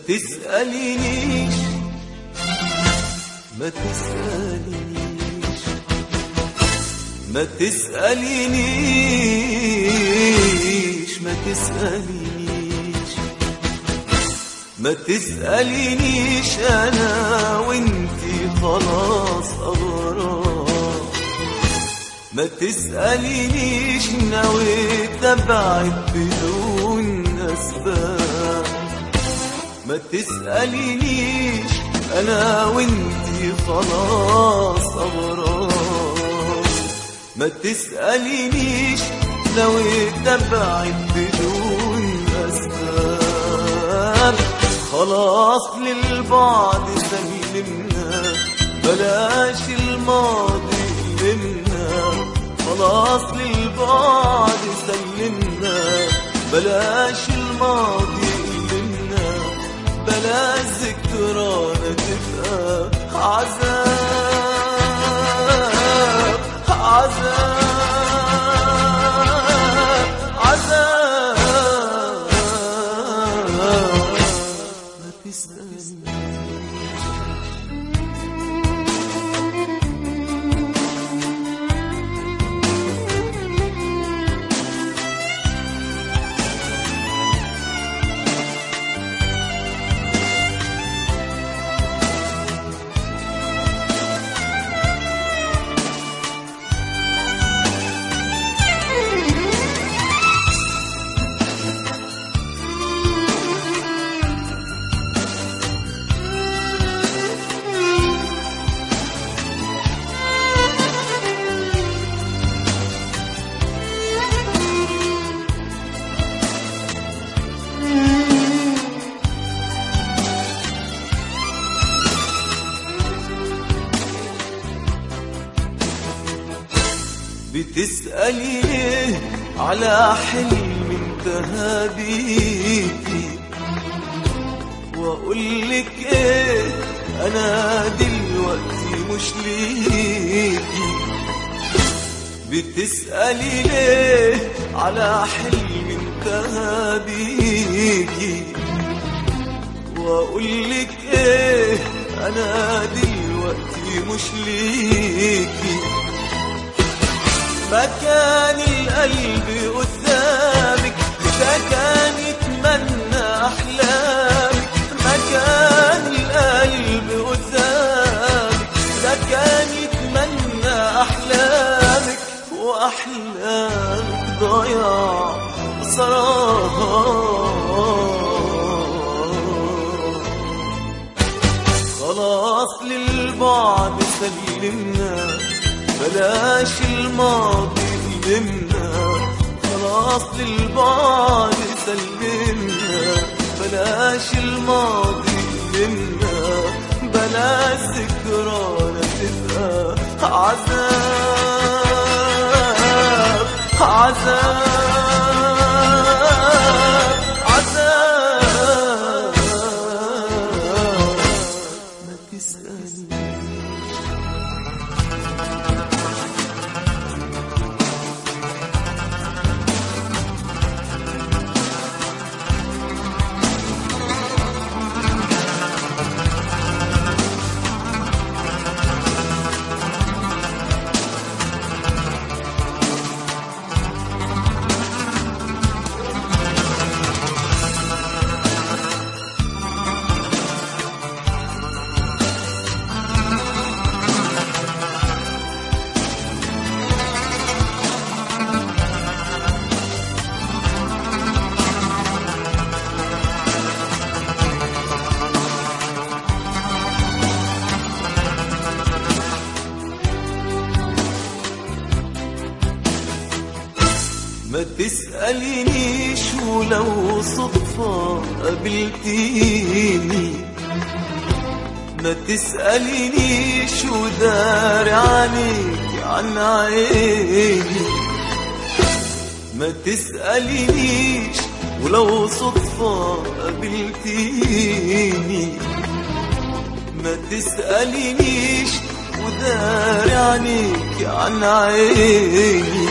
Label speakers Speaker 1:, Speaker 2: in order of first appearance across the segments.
Speaker 1: تسألينيش ما تسألينيش ما تسألينيش ما تسألينيش ما تسألينيش أنا وانتي خلاص أغراب ما تسألينيش نويت أبعد بدون أسباب ما تسألينيش أنا وانتي خلاص أغراب ما تسألينيش نويت أبعد بدون أسباب خلاص للبعد سلمنا بلاش الماضي يلمنا خلاص للبعد سلمنا بلاش الماضي يلمنا بلاش ذكرانا تبقى عذاب عذاب عذاب ما تسألني بتسألي ليه على حلم انتهى بيكي واقول لك ايه انا دلوقتي مش ليكي بتسألي ليه على حلم انتهى بيكي واقول لك ايه انا دلوقتي مش ليكي مكان القلب قدامك ده كان يتمنى احلامك مكان القلب قدامك ده كان يتمنى احلامك واحلامك ضياع صراحه خلاص للبعد سلمنا بلاش الماضي يلمنا خلاص للبعد سلمنا بلاش الماضي يلمنا بلاش ذكرانا تبقى عذاب عذاب عذاب ما تسألني ما تسألينيش ولو صدفة قابلتيني ما تسألينيش وداري عليك عن عيني ما تسألينيش ولو صدفة قابلتيني ما تسألينيش وداري عليك عن عيني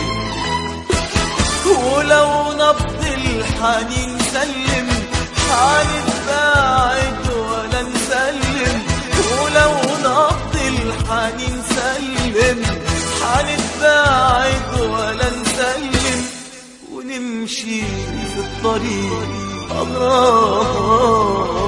Speaker 1: ولو نبض الحنين سلم هنتباعد الطريق أغراب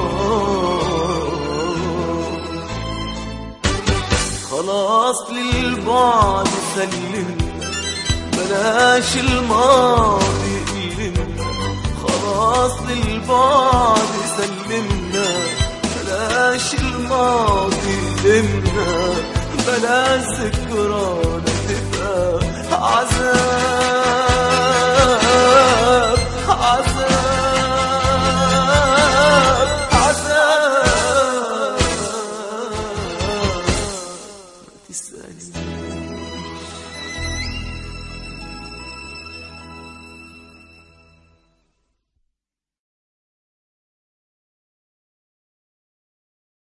Speaker 1: خلاص للبعد سلمنا بلاش الماضي يألمنا خلاص للبعد سلمنا بلاش الماضي يألمنا بلاش ذكرانا تبقى عذاب